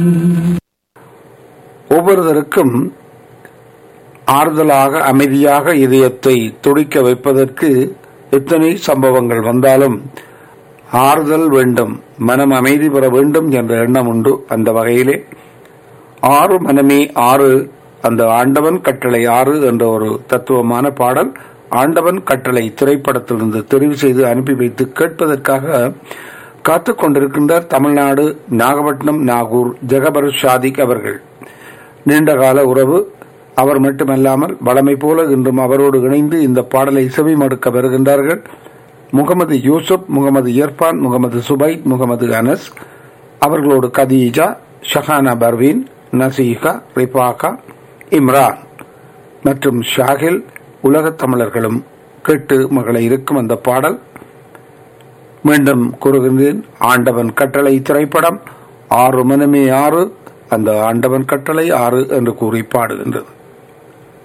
ஒவ்வொருவருக்கும் ஆறுதலாக அமைதியாக இதயத்தை துடிக்க வைப்பதற்கு எத்தனை சம்பவங்கள் வந்தாலும் ஆறுதல் வேண்டும் மனம் அமைதி பெற வேண்டும் என்ற எண்ணம் உண்டு அந்த வகையிலே ஆறு மனமே ஆறு அந்த ஆண்டவன் கட்டளை ஆறு என்ற ஒரு தத்துவமான பாடல் ஆண்டவன் கட்டளை திரைப்படத்திலிருந்து தெரிவு செய்து அனுப்பி வைத்து கேட்பதற்காக காத்துக் கொண்டிருக்கின்றார் தமிழ்நாடு நாகப்பட்டினம் நாகூர் ஜெகபர் ஷாதிக் அவர்கள் நீண்டகால உறவு அவர் மட்டுமல்லாமல் வளமை போல இன்றும் அவரோடு இணைந்து இந்த பாடலை செவி மடுக்க வருகின்றார்கள் முகமது யூசுப் முகமது இர்பான் முகமது சுபைத் முகமது அனஸ் அவர்களோடு கதீஜா ஷஹானா பர்வீன் நசீகா ரிபாகா இம்ரான் மற்றும் ஷாகில் உலகத் தமிழர்களும் கேட்டு மகளை இருக்கும் அந்த பாடல் மீண்டும் கூறுகின்றேன் ஆண்டவன் கட்டளை திரைப்படம் ஆறு மனமே ஆறு அந்த ஆண்டவன் கட்டளை ஆறு என்று கூறி பாடுகின்றது